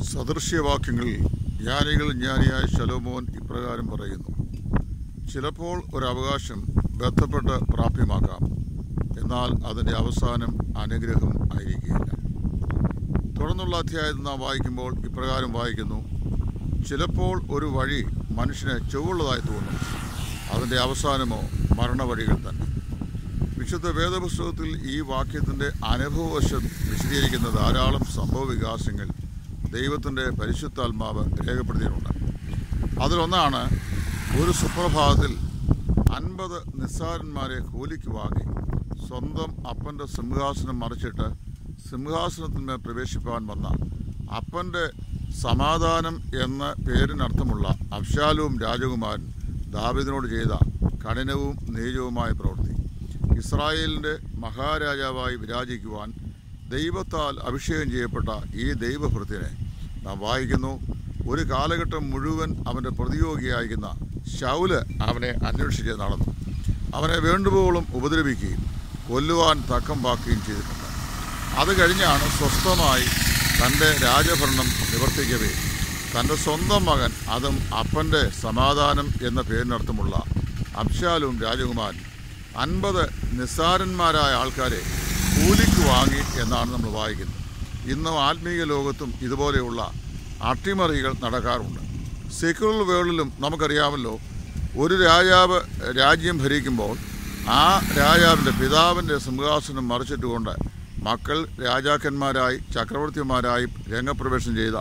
സദൃശ്യവാക്യങ്ങളിൽ ജ്ഞാനികൾ ജ്ഞാനിയായ ശലോമോൻ ഇപ്രകാരം പറയുന്നു ചിലപ്പോൾ ഒരു അവകാശം ബന്ധപ്പെട്ട് പ്രാപ്യമാക്കാം എന്നാൽ അതിൻ്റെ അവസാനം അനുഗ്രഹം ആയിരിക്കുകയില്ല തുടർന്നുള്ള അധ്യായത്തിൽ നാം വായിക്കുമ്പോൾ ഇപ്രകാരം വായിക്കുന്നു ചിലപ്പോൾ ഒരു വഴി മനുഷ്യന് ചൊവ്വുള്ളതായി തോന്നും അതിൻ്റെ അവസാനമോ മരണവഴികൾ തന്നെ വിശുദ്ധ വേദപുസ്തകത്തിൽ ഈ വാക്യത്തിൻ്റെ അനുഭവവശം വിശദീകരിക്കുന്ന ധാരാളം സംഭവ വികാസങ്ങൾ ദൈവത്തിൻ്റെ പരിശുദ്ധാത്മാവ് രേഖപ്പെടുത്തിയിട്ടുണ്ട് അതിലൊന്നാണ് ഒരു സുപ്രഭാതത്തിൽ അൻപത് നിസ്സാരന്മാരെ കൂലിക്ക് വാങ്ങി സ്വന്തം അപ്പൻ്റെ സിംഹാസനം മറിച്ചിട്ട് സിംഹാസനത്തിന്മേൽ പ്രവേശിപ്പാൻ വന്ന അപ്പൻ്റെ സമാധാനം എന്ന പേരിനർത്ഥമുള്ള അബ്ശാലവും രാജകുമാരൻ ദാവിദിനോട് ചെയ്ത കഠിനവും നീചവുമായ പ്രവൃത്തി ഇസ്രായേലിൻ്റെ മഹാരാജാവായി വിരാജിക്കുവാൻ ദൈവത്താൽ അഭിഷേകം ചെയ്യപ്പെട്ട ഈ ദൈവഭൃത്യനെ നാം വായിക്കുന്നു ഒരു കാലഘട്ടം മുഴുവൻ അവൻ്റെ പ്രതിയോഗിയായിരുന്ന ശൗല് അവനെ അന്വേഷിച്ച് നടന്നു അവനെ വേണ്ടുവോളം ഉപദ്രവിക്കുകയും കൊല്ലുവാൻ തക്കം പാക്കുകയും ചെയ്തിട്ടുണ്ട് അത് കഴിഞ്ഞാണ് സ്വസ്ഥമായി തൻ്റെ രാജഭരണം നിവർത്തിക്കവേ തൻ്റെ സ്വന്തം മകൻ അതും അപ്പൻ്റെ സമാധാനം എന്ന പേരിനർത്ഥമുള്ള അബ്ശാലും രാജകുമാരൻ അൻപത് നിസ്സാരന്മാരായ ആൾക്കാരെ കൂലിക്ക് വാങ്ങി എന്നാണ് നമ്മൾ വായിക്കുന്നത് ഇന്നും ആത്മീയ ലോകത്തും ഇതുപോലെയുള്ള അട്ടിമറികൾ നടക്കാറുണ്ട് സെക്യുലർ വേൾഡിലും നമുക്കറിയാമല്ലോ ഒരു രാജാവ് രാജ്യം ഭരിക്കുമ്പോൾ ആ രാജാവിൻ്റെ പിതാവിൻ്റെ സിംഹാസനം മറിച്ചിട്ടുകൊണ്ട് മക്കൾ രാജാക്കന്മാരായി ചക്രവർത്തിമാരായി രംഗപ്രവേശനം ചെയ്ത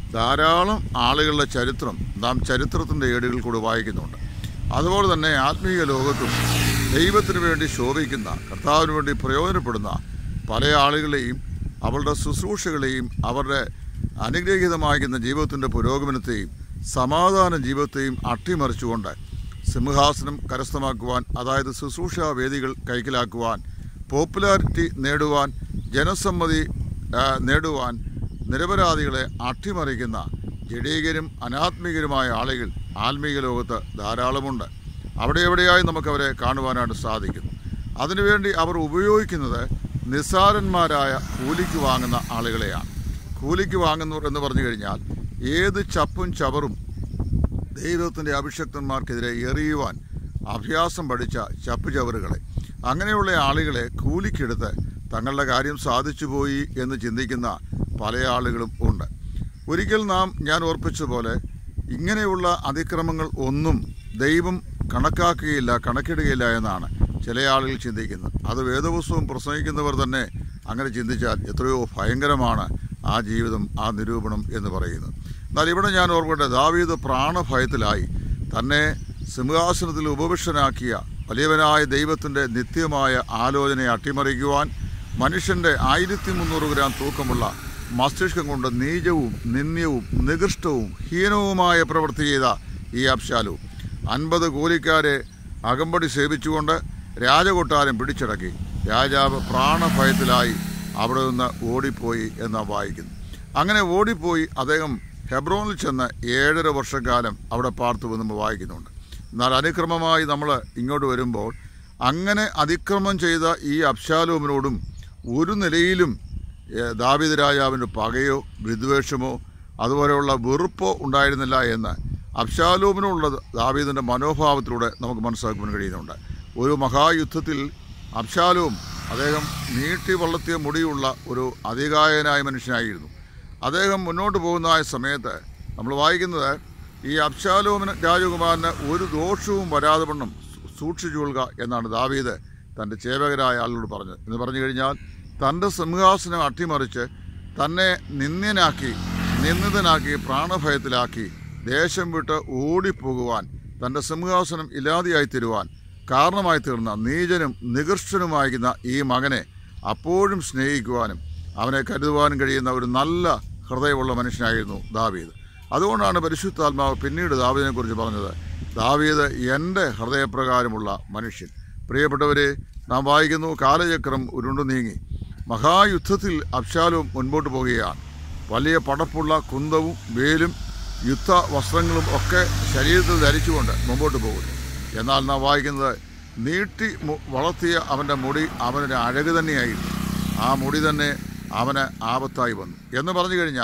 ധാരാളം ആളുകളുടെ ചരിത്രം നാം ചരിത്രത്തിൻ്റെ ഏടുകൾ കൂടി വായിക്കുന്നുണ്ട് അതുപോലെ തന്നെ ആത്മീയ ലോകത്തും ദൈവത്തിന് വേണ്ടി ശോഭിക്കുന്ന കർത്താവിന് വേണ്ടി പ്രയോജനപ്പെടുന്ന പല ആളുകളെയും അവരുടെ ശുശ്രൂഷകളെയും അവരുടെ അനുഗ്രഹീതമായിരിക്കുന്ന ജീവിതത്തിൻ്റെ പുരോഗമനത്തെയും സമാധാന ജീവിതത്തെയും അട്ടിമറിച്ചുകൊണ്ട് സിംഹാസനം കരസ്ഥമാക്കുവാൻ അതായത് ശുശ്രൂഷാ വേദികൾ കൈക്കലാക്കുവാൻ പോപ്പുലാരിറ്റി നേടുവാൻ ജനസമ്മതി ആ, നേടുവാൻ നിരപരാധികളെ അട്ടിമറിക്കുന്ന ജഡീകരും അനാത്മികരുമായ ആളുകൾ ആത്മീക ലോകത്ത് ധാരാളമുണ്ട് അവിടെ എവിടെയായി നമുക്കവരെ കാണുവാനായിട്ട് സാധിക്കുന്നു അതിനുവേണ്ടി അവർ ഉപയോഗിക്കുന്നത് നിസ്സാരന്മാരായ കൂലിക്ക് വാങ്ങുന്ന ആളുകളെയാണ് കൂലിക്ക് വാങ്ങുന്നവർ എന്ന് പറഞ്ഞു കഴിഞ്ഞാൽ ഏത് ചപ്പും ചവറും ദൈവത്തിൻ്റെ അഭിഷക്തന്മാർക്കെതിരെ എറിയുവാൻ അഭ്യാസം പഠിച്ച ചപ്പുചവറുകളെ അങ്ങനെയുള്ള ആളുകളെ കൂലിക്കെടുത്ത് തങ്ങളുടെ കാര്യം സാധിച്ചു പോയി എന്ന് ചിന്തിക്കുന്ന പല ആളുകളും ഉണ്ട് ഒരിക്കൽ നാം ഞാൻ ഓർപ്പിച്ചതുപോലെ ഇങ്ങനെയുള്ള അതിക്രമങ്ങൾ ഒന്നും ദൈവം കണക്കാക്കുകയില്ല കണക്കിടുകയില്ല എന്നാണ് ചില ആളുകൾ ചിന്തിക്കുന്നത് അത് വേദപുസ്തകം പ്രസംഗിക്കുന്നവർ തന്നെ അങ്ങനെ ചിന്തിച്ചാൽ എത്രയോ ഭയങ്കരമാണ് ആ ജീവിതം ആ നിരൂപണം എന്ന് പറയുന്നത് എന്നാൽ ഇവിടെ ഞാൻ ഓർക്കട്ടെ ദാവീദ് പ്രാണഭയത്തിലായി തന്നെ സിംഹാസനത്തിൽ ഉപവിഷ്ടനാക്കിയ വലിയവനായ ദൈവത്തിൻ്റെ നിത്യമായ ആലോചനയെ അട്ടിമറിക്കുവാൻ മനുഷ്യൻ്റെ ആയിരത്തി മുന്നൂറ് ഗ്രാം തൂക്കമുള്ള മസ്തിഷ്കം കൊണ്ട് നീചവും നിന്ദ്യവും നികൃഷ്ടവും ഹീനവുമായ പ്രവൃത്തി ചെയ്ത ഈ അബ്ശാലു അൻപത് കൂലിക്കാരെ അകമ്പടി സേവിച്ചുകൊണ്ട് രാജകൊട്ടാരം പിടിച്ചടക്കി രാജാവ് പ്രാണഭയത്തിലായി അവിടെ നിന്ന് ഓടിപ്പോയി എന്ന് വായിക്കുന്നു അങ്ങനെ ഓടിപ്പോയി അദ്ദേഹം ഹെബ്രോനിൽ ചെന്ന് ഏഴര വർഷക്കാലം അവിടെ പാർത്തു എന്ന് വായിക്കുന്നുണ്ട് എന്നാൽ അനുക്രമമായി നമ്മൾ ഇങ്ങോട്ട് വരുമ്പോൾ അങ്ങനെ അതിക്രമം ചെയ്ത ഈ അബ്ശാലോമിനോടും ഒരു നിലയിലും ഏഹ്, ദാവീദ് രാജാവിൻ്റെ പകയോ വിദ്വേഷമോ അതുപോലെയുള്ള വെറുപ്പോ ഉണ്ടായിരുന്നില്ല എന്ന് അബ്ശാലോമിനുള്ള ദാവീദിൻ്റെ മനോഭാവത്തിലൂടെ നമുക്ക് മനസ്സിലാക്കുവാൻ കഴിയുന്നുണ്ട് ഒരു മഹായുദ്ധത്തിൽ അബ്ശാലോം അദ്ദേഹം നീട്ടി വളർത്തിയ മുടിയുള്ള ഒരു അധികായനായ മനുഷ്യനായിരുന്നു അദ്ദേഹം മുന്നോട്ട് പോകുന്ന ആ സമയത്ത് നമ്മൾ വായിക്കുന്നത് ഈ അബ്ശാലോമിന് രാജകുമാരന് ഒരു ദോഷവും വരാതെ വണ്ണം സൂക്ഷിച്ചുകൊള്ളുക എന്നാണ് ദാവീദ് തൻ്റെ ചേവകരായ ആളുകളോട് പറഞ്ഞത് എന്ന് പറഞ്ഞു കഴിഞ്ഞാൽ തൻ്റെ സിംഹാസനം അട്ടിമറിച്ച് തന്നെ നിന്ദ്യനാക്കി നിന്ദിതനാക്കി പ്രാണഭയത്തിലാക്കി ദേശം വിട്ട് ഓടിപ്പോകുവാൻ തൻ്റെ സിംഹാസനം ഇല്ലാതെയായി തരുവാൻ കാരണമായി തീർന്ന നീചനും നികൃഷ്ടനുമായിരുന്ന ഈ മകനെ അപ്പോഴും സ്നേഹിക്കുവാനും അവനെ കരുതുവാനും കഴിയുന്ന ഒരു നല്ല ഹൃദയമുള്ള മനുഷ്യനായിരുന്നു ദാവീദ് അതുകൊണ്ടാണ് പരിശുദ്ധാത്മാവ് പിന്നീട് ദാവീദിനെ കുറിച്ച് പറഞ്ഞത് ദാവീദ് എൻ്റെ ഹൃദയപ്രകാരമുള്ള മനുഷ്യൻ പ്രിയപ്പെട്ടവരെ നാം വായിക്കുന്നു കാലചക്രം ഉരുണ്ടു നീങ്ങി മഹായുദ്ധത്തിൽ അബ്ശാലും മുൻപോട്ട് പോവുകയാണ് വലിയ പടപ്പുള്ള കുന്തവും വേലും യുദ്ധ വസ്ത്രങ്ങളും ഒക്കെ ശരീരത്തിൽ ധരിച്ചുകൊണ്ട് മുമ്പോട്ട് പോകുന്നു എന്നാൽ നാം വായിക്കുന്നത് നീട്ടി മു- വളർത്തിയ അവൻ്റെ മുടി അവനൊരു അഴക് തന്നെയായിരുന്നു ആ മുടി തന്നെ അവന് ആപത്തായി വന്നു എന്ന് പറഞ്ഞു കഴിഞ്ഞാൽ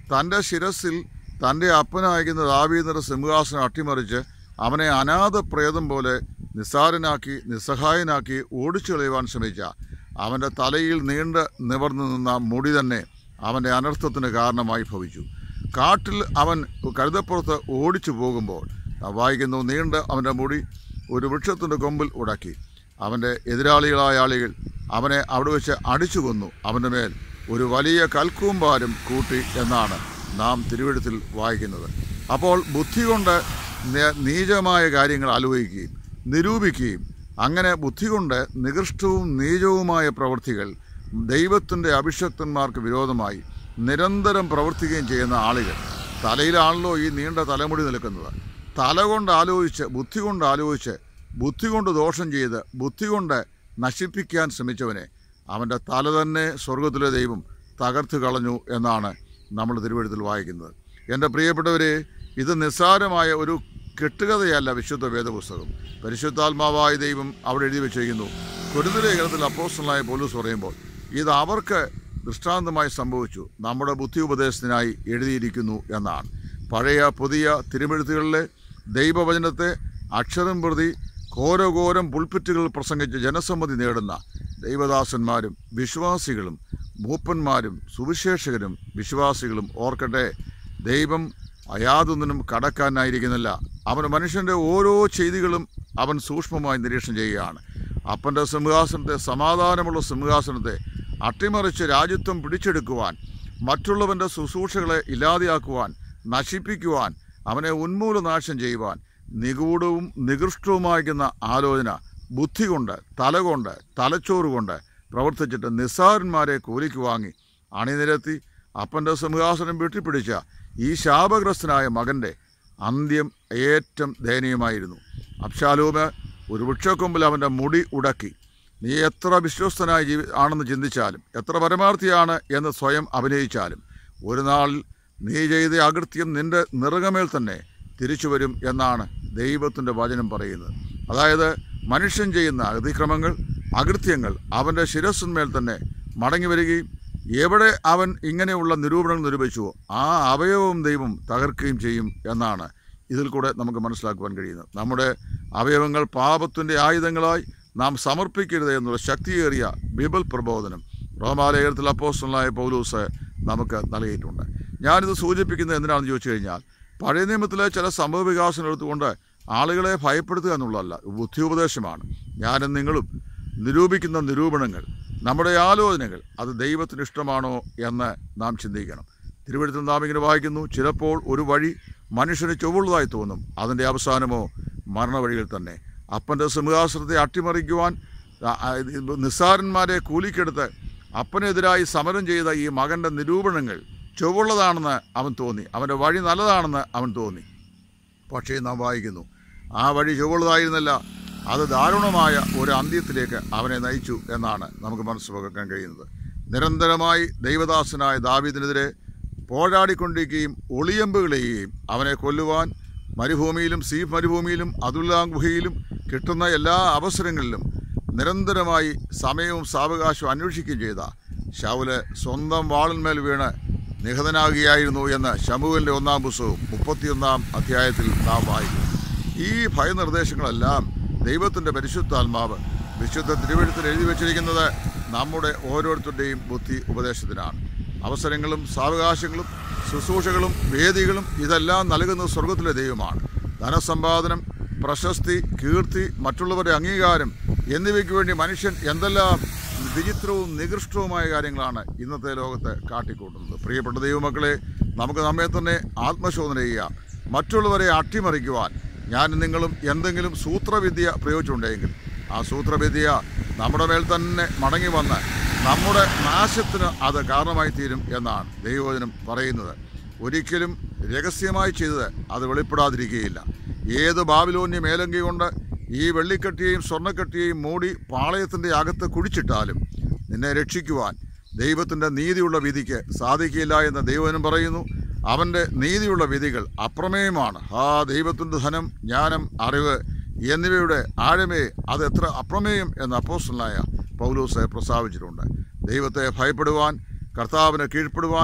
തൻ്റെ ശിരസിൽ തൻ്റെ അപ്പനായിരിക്കുന്ന ദാവീദിന്റെ സിംഹാസനം അട്ടിമറിച്ച് അവനെ അനാഥ പ്രേതം പോലെ നിസ്സാരനാക്കി നിസ്സഹായനാക്കി ഓടിച്ചു കളയുവാൻ ശ്രമിച്ച അവൻ്റെ തലയിൽ നീണ്ട് നിവർന്നു നിന്ന മുടി തന്നെ അവൻ്റെ അനർത്ഥത്തിന് കാരണമായി ഭവിച്ചു കാട്ടിൽ അവൻ കഴുതപ്പുറത്ത് ഓടിച്ചു പോകുമ്പോൾ നാം വായിക്കുന്നു നീണ്ട അവൻ്റെ മുടി ഒരു വൃക്ഷത്തിൻ്റെ കൊമ്പിൽ ഉടക്കി അവൻ്റെ എതിരാളികളായ ആളുകൾ അവനെ അവിടെ വെച്ച് അടിച്ചു കൊന്നു അവൻ്റെ മേൽ ഒരു വലിയ കൽക്കൂമ്പാരും കൂട്ടി എന്നാണ് നാം തിരുവഴുത്തിൽ വായിക്കുന്നത് അപ്പോൾ ബുദ്ധി കൊണ്ട് നി- നീചമായ കാര്യങ്ങൾ ആലോചിക്കുകയും നിരൂപിക്കുകയും അങ്ങനെ ബുദ്ധി കൊണ്ട് നികൃഷ്ടവും നീചവുമായ പ്രവൃത്തികൾ ദൈവത്തിൻ്റെ അഭിഷക്തന്മാർക്ക് വിരോധമായി നിരന്തരം പ്രവർത്തിക്കുകയും ചെയ്യുന്ന ആളുകൾ തലയിലാണല്ലോ ഈ നീണ്ട തലമുടി നിൽക്കുന്നത് തല കൊണ്ട് ആലോചിച്ച് ബുദ്ധി കൊണ്ട് ആലോചിച്ച് ബുദ്ധി കൊണ്ട് ദോഷം ചെയ്ത് ബുദ്ധി കൊണ്ട് നശിപ്പിക്കാൻ ശ്രമിച്ചവനെ അവൻ്റെ തല തന്നെ സ്വർഗത്തിലെ ദൈവം തകർത്ത് കളഞ്ഞു എന്നാണ് നമ്മൾ തിരുവഴുത്തിൽ വായിക്കുന്നത് എൻ്റെ പ്രിയപ്പെട്ടവരെ ഇത് നിസ്സാരമായ ഒരു കെട്ടുകഥയല്ല വിശുദ്ധ വേദപുസ്തകം പരിശുദ്ധാത്മാവായ ദൈവം അവിടെ എഴുതി വെച്ചിരിക്കുന്നു കൊടുന്തലേഖനത്തിൽ അപ്പോസ്റ്റലായ പോലീസ് പറയുമ്പോൾ ഇത് അവർക്ക് ദൃഷ്ടാന്തമായി സംഭവിച്ചു നമ്മുടെ ബുദ്ധി ഉപദേശത്തിനായി എഴുതിയിരിക്കുന്നു എന്നാണ് പഴയ പുതിയ തിരുമെഴുത്തുകളിലെ ദൈവവചനത്തെ അക്ഷരം പ്രതി ഘോരഘോരം പുൾപ്പിറ്റുകൾ പ്രസംഗിച്ച് ജനസമ്മതി നേടുന്ന ദൈവദാസന്മാരും വിശ്വാസികളും മൂപ്പന്മാരും സുവിശേഷകരും വിശ്വാസികളും ഓർക്കട്ടെ ദൈവം യാതൊന്നിനും കടക്കാനായിരിക്കുന്നില്ല അവൻ മനുഷ്യൻ്റെ ഓരോ ചെയ്തികളും അവൻ സൂക്ഷ്മമായി നിരീക്ഷണം ചെയ്യുകയാണ് അപ്പൻ്റെ സിംഹാസനത്തെ സമാധാനമുള്ള സിംഹാസനത്തെ അട്ടിമറിച്ച് രാജ്യത്വം പിടിച്ചെടുക്കുവാൻ മറ്റുള്ളവൻ്റെ ശുശ്രൂഷകളെ ഇല്ലാതെയാക്കുവാൻ നശിപ്പിക്കുവാൻ അവനെ ഉന്മൂലനാശം ചെയ്യുവാൻ നിഗൂഢവും നികൃഷ്ടവുമായിരിക്കുന്ന ആലോചന ബുദ്ധി കൊണ്ട് തലകൊണ്ട് തലച്ചോറ് കൊണ്ട് പ്രവർത്തിച്ചിട്ട് നിസ്സാരന്മാരെ കൂലിക്ക് വാങ്ങി അണിനിരത്തി അപ്പൻ്റെ സിംഹാസനം വെട്ടിപ്പിടിച്ച ഈ ശാപഗ്രസ്തനായ മകൻ്റെ അന്ത്യം ഏറ്റവും ദയനീയമായിരുന്നു അബ്ഷാലൂമ് ഒരു വൃക്ഷക്കൊമ്പിൽ അവൻ്റെ മുടി ഉടക്കി നീ എത്ര വിശ്വസ്തനായി ജീവി ആണെന്ന് ചിന്തിച്ചാലും എത്ര പരമാർത്ഥിയാണ് എന്ന് സ്വയം അഭിനയിച്ചാലും ഒരു നാൾ നീ ചെയ്ത അകൃത്യം നിന്റെ നിറകമേൽ തന്നെ തിരിച്ചു വരും എന്നാണ് ദൈവത്തിൻ്റെ വചനം പറയുന്നത് അതായത് മനുഷ്യൻ ചെയ്യുന്ന അതിക്രമങ്ങൾ അകൃത്യങ്ങൾ അവൻ്റെ ശിരസ്സിന്മേൽ തന്നെ മടങ്ങി വരികയും എവിടെ അവൻ ഇങ്ങനെയുള്ള നിരൂപണങ്ങൾ നിരൂപിച്ചുവോ ആ അവയവം ദൈവം തകർക്കുകയും ചെയ്യും എന്നാണ് ഇതിൽ കൂടെ നമുക്ക് മനസ്സിലാക്കുവാൻ കഴിയുന്നത് നമ്മുടെ അവയവങ്ങൾ പാപത്തിൻ്റെ ആയുധങ്ങളായി നാം സമർപ്പിക്കരുത് എന്നുള്ള ശക്തിയേറിയ ബിബൽ പ്രബോധനം റോമാലേഖനത്തിൽ അപ്പോസ്റ്റലായ പൗലൂസ് നമുക്ക് നൽകിയിട്ടുണ്ട് ഞാനിത് സൂചിപ്പിക്കുന്നത് എന്തിനാണെന്ന് ചോദിച്ചു കഴിഞ്ഞാൽ പഴയ നിയമത്തിലെ ചില സംഭവ വികാസങ്ങൾ എടുത്തുകൊണ്ട് ആളുകളെ ഭയപ്പെടുത്തുക എന്നുള്ളതല്ല ബുദ്ധി ഉപദേശമാണ് ഞാനും നിങ്ങളും നിരൂപിക്കുന്ന നിരൂപണങ്ങൾ നമ്മുടെ ആലോചനകൾ അത് ദൈവത്തിന് ഇഷ്ടമാണോ എന്ന് നാം ചിന്തിക്കണം തിരുവഴുത്തിൽ നാം ഇങ്ങനെ വായിക്കുന്നു ചിലപ്പോൾ ഒരു വഴി മനുഷ്യന് ചൊവ്വുള്ളതായി തോന്നും അതിൻ്റെ അവസാനമോ മരണവഴികൾ തന്നെ അപ്പൻ്റെ സിംഹാസനത്തെ അട്ടിമറിക്കുവാൻ ആ, ആ, ഇത് നിസ്സാരന്മാരെ കൂലിക്കെടുത്ത് അപ്പനെതിരായി സമരം ചെയ്ത ഈ മകൻ്റെ നിരൂപണങ്ങൾ ചൊവ്വുള്ളതാണെന്ന് അവൻ തോന്നി അവൻ്റെ വഴി നല്ലതാണെന്ന് അവൻ തോന്നി പക്ഷേ നാം വായിക്കുന്നു ആ വഴി ചുവളുതായിരുന്നില്ല അത് ദാരുണമായ ഒരു അന്ത്യത്തിലേക്ക് അവനെ നയിച്ചു എന്നാണ് നമുക്ക് മനസ്സിലാക്കാൻ കഴിയുന്നത് നിരന്തരമായി ദൈവദാസനായ ദാവീദിനെതിരെ പോരാടിക്കൊണ്ടിരിക്കുകയും ഒളിയമ്പുകളെയും അവനെ കൊല്ലുവാൻ മരുഭൂമിയിലും സീഫ് മരുഭൂമിയിലും അതുല്ലാം ഗുഹയിലും കിട്ടുന്ന എല്ലാ അവസരങ്ങളിലും നിരന്തരമായി സമയവും സാവകാശവും അന്വേഷിക്കുകയും ചെയ്ത ശൗല് സ്വന്തം വാളിന്മേൽ വീണ് നിഹതനാകുകയായിരുന്നു എന്ന് ശമുവിൻ്റെ ഒന്നാം പുസ്തകവും മുപ്പത്തിയൊന്നാം അധ്യായത്തിൽ നാം വായിക്കും ഈ ഭയനിർദ്ദേശങ്ങളെല്ലാം ദൈവത്തിൻ്റെ പരിശുദ്ധാത്മാവ് വിശുദ്ധ തിരുവഴുത്തിൽ എഴുതി വച്ചിരിക്കുന്നത് നമ്മുടെ ഓരോരുത്തരുടെയും ബുദ്ധി ഉപദേശത്തിനാണ് അവസരങ്ങളും സാവകാശങ്ങളും ശുശ്രൂഷകളും വേദികളും ഇതെല്ലാം നൽകുന്നത് സ്വർഗത്തിലെ ദൈവമാണ് ധനസമ്പാദനം പ്രശസ്തി കീർത്തി മറ്റുള്ളവരുടെ അംഗീകാരം എന്നിവയ്ക്ക് വേണ്ടി മനുഷ്യൻ എന്തെല്ലാം വിചിത്രവും നികൃഷ്ടവുമായ കാര്യങ്ങളാണ് ഇന്നത്തെ ലോകത്ത് കാട്ടിക്കൂട്ടുന്നത് പ്രിയപ്പെട്ട ദൈവമക്കളെ നമുക്ക് നമ്മെ തന്നെ ആത്മശോധന ചെയ്യാം മറ്റുള്ളവരെ അട്ടിമറിക്കുവാൻ ഞാൻ നിങ്ങളും എന്തെങ്കിലും സൂത്രവിദ്യ പ്രയോഗിച്ചിട്ടുണ്ടെങ്കിൽ ആ സൂത്രവിദ്യ നമ്മുടെ മേൽ തന്നെ മടങ്ങി വന്ന് നമ്മുടെ നാശത്തിന് അത് കാരണമായി തീരും എന്നാണ് ദൈവവചനം പറയുന്നത് ഒരിക്കലും രഹസ്യമായി ചെയ്തത് അത് വെളിപ്പെടാതിരിക്കുകയില്ല ഏത് ബാബിലോന്യ മേലങ്കി കൊണ്ട് ഈ വെള്ളിക്കട്ടിയെയും സ്വർണ്ണക്കട്ടിയെയും മൂടി പാളയത്തിൻ്റെ അകത്ത് കുഴിച്ചിട്ടാലും നിന്നെ രക്ഷിക്കുവാൻ ദൈവത്തിൻ്റെ നീതിയുള്ള വിധിക്ക് സാധിക്കില്ല എന്ന് ദൈവനും പറയുന്നു അവൻ്റെ നീതിയുള്ള വിധികൾ അപ്രമേയമാണ് ആ ദൈവത്തിൻ്റെ ധനം ജ്ഞാനം അറിവ് എന്നിവയുടെ ആഴമേ അത് എത്ര അപ്രമേയം എന്ന് അപ്പോസ്റ്റലായ പൗലൂസ് പ്രസ്താവിച്ചിട്ടുണ്ട് ദൈവത്തെ ഭയപ്പെടുവാൻ കർത്താവിന് കീഴ്പ്പെടുവാൻ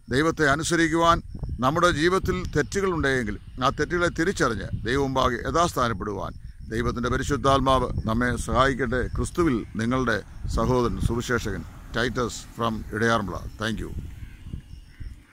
ദൈവത്തെ അനുസരിക്കുവാൻ നമ്മുടെ ജീവിതത്തിൽ തെറ്റുകളുണ്ടെങ്കിൽ ആ തെറ്റുകളെ തിരിച്ചറിഞ്ഞ് ദൈവമുമ്പാകെ യഥാസ്ഥാനപ്പെടുവാൻ ദൈവത്തിൻ്റെ പരിശുദ്ധാത്മാവ് നമ്മെ സഹായിക്കട്ടെ ക്രിസ്തുവിൽ നിങ്ങളുടെ സഹോദരൻ സുവിശേഷകൻ Titus from Idayaranmula thank U